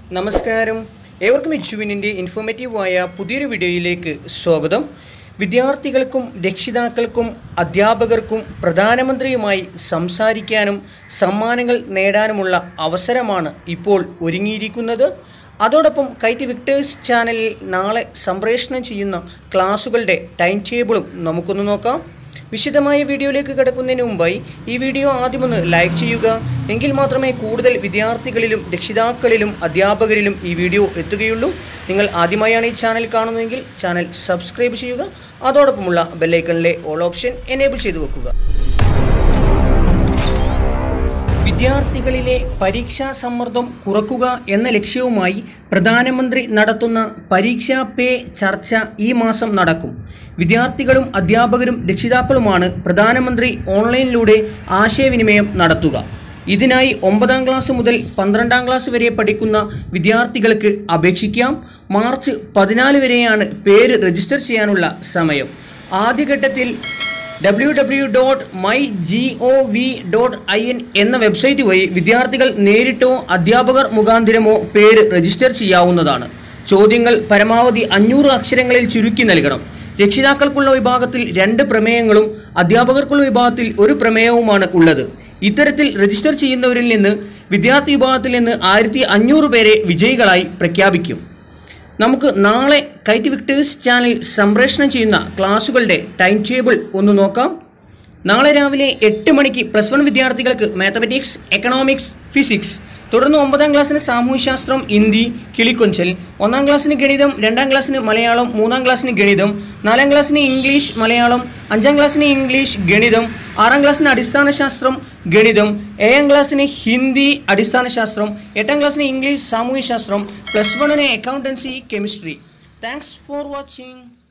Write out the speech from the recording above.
നമസ്കാരം ഏവർക്കും ഇച്ചുവിനിൻ്റെ ഇൻഫോർമേറ്റീവായ പുതിയൊരു വീഡിയോയിലേക്ക് സ്വാഗതം വിദ്യാർത്ഥികൾക്കും രക്ഷിതാക്കൾക്കും അധ്യാപകർക്കും പ്രധാനമന്ത്രിയുമായി സംസാരിക്കാനും സമ്മാനങ്ങൾ നേടാനുമുള്ള അവസരമാണ് ഇപ്പോൾ ഒരുങ്ങിയിരിക്കുന്നത് അതോടൊപ്പം കൈറ്റ് വിക്ടേഴ്സ് ചാനലിൽ നാളെ സംപ്രേഷണം ചെയ്യുന്ന ക്ലാസുകളുടെ ടൈം ടേബിളും നമുക്കൊന്ന് നോക്കാം വിശദമായ വീഡിയോയിലേക്ക് കിടക്കുന്നതിന് മുമ്പായി ഈ വീഡിയോ ആദ്യമൊന്ന് ലൈക്ക് ചെയ്യുക എങ്കിൽ മാത്രമേ കൂടുതൽ വിദ്യാർത്ഥികളിലും രക്ഷിതാക്കളിലും അധ്യാപകരിലും ഈ വീഡിയോ എത്തുകയുള്ളൂ നിങ്ങൾ ആദ്യമായാണ് ഈ ചാനൽ കാണുന്നതെങ്കിൽ ചാനൽ സബ്സ്ക്രൈബ് ചെയ്യുക അതോടൊപ്പമുള്ള ബെല്ലൈക്കണിലെ ഓൾ ഓപ്ഷൻ എനേബിൾ ചെയ്തു വെക്കുക വിദ്യാർത്ഥികളിലെ പരീക്ഷാ സമ്മർദ്ദം കുറക്കുക എന്ന ലക്ഷ്യവുമായി പ്രധാനമന്ത്രി നടത്തുന്ന പരീക്ഷാ പേ ചർച്ച ഈ മാസം നടക്കും വിദ്യാർത്ഥികളും അധ്യാപകരും രക്ഷിതാക്കളുമാണ് പ്രധാനമന്ത്രി ഓൺലൈനിലൂടെ ആശയവിനിമയം നടത്തുക ഇതിനായി ഒമ്പതാം ക്ലാസ് മുതൽ പന്ത്രണ്ടാം ക്ലാസ് വരെ പഠിക്കുന്ന വിദ്യാർത്ഥികൾക്ക് അപേക്ഷിക്കാം മാർച്ച് പതിനാല് വരെയാണ് പേര് രജിസ്റ്റർ ചെയ്യാനുള്ള സമയം ആദ്യഘട്ടത്തിൽ W W dot my G O V dot I N എന്ന വെബ്സൈറ്റ് വഴി വിദ്യാർത്ഥികൾ നേരിട്ടോ അധ്യാപകർ മുഖാന്തിരമോ പേര് രജിസ്റ്റർ ചെയ്യാവുന്നതാണ് ചോദ്യങ്ങൾ പരമാവധി അഞ്ഞൂറ് അക്ഷരങ്ങളിൽ ചുരുക്കി നൽകണം രക്ഷിതാക്കൾക്കുള്ള വിഭാഗത്തിൽ രണ്ട് പ്രമേയങ്ങളും അധ്യാപകർക്കുള്ള വിഭാഗത്തിൽ ഒരു പ്രമേയവുമാണ് ഉള്ളത് ഇത്തരത്തിൽ രജിസ്റ്റർ ചെയ്യുന്നവരിൽ നിന്ന് വിദ്യാർത്ഥി വിഭാഗത്തിൽ നിന്ന് ആയിരത്തി അഞ്ഞൂറ് പേരെ വിജയികളായി പ്രഖ്യാപിക്കും നമുക്ക് നാളെ കൈറ്റ് വിക്ടേഴ്സ് ചാനൽ സംപ്രേഷണം ചെയ്യുന്ന ക്ലാസുകളുടെ ടൈം ടേബിൾ ഒന്ന് നോക്കാം നാളെ രാവിലെ എട്ട് മണിക്ക് പ്ലസ് വൺ വിദ്യാർത്ഥികൾക്ക് മാത്തമാറ്റിക്സ് എക്കണോമിക്സ് ഫിസിക്സ് തുടർന്ന് ഒമ്പതാം ക്ലാസ്സിന് സാമൂഹ്യശാസ്ത്രം ഹിന്ദി കിളിക്കൊഞ്ചൽ ഒന്നാം ക്ലാസ്സിന് ഗണിതം രണ്ടാം ക്ലാസ്സിന് മലയാളം മൂന്നാം ക്ലാസ്സിന് ഗണിതം നാലാം ക്ലാസ്സിന് ഇംഗ്ലീഷ് മലയാളം അഞ്ചാം ക്ലാസ്സിന് ഇംഗ്ലീഷ് ഗണിതം ആറാം ക്ലാസ്സിന് അടിസ്ഥാന ശാസ്ത്രം ഗണിതം ഏഴാം ക്ലാസ്സിന് ഹിന്ദി അടിസ്ഥാന ശാസ്ത്രം എട്ടാം ക്ലാസ്സിന് ഇംഗ്ലീഷ് സാമൂഹ്യശാസ്ത്രം പ്ലസ് വണ്ണിന് accountancy chemistry thanks for watching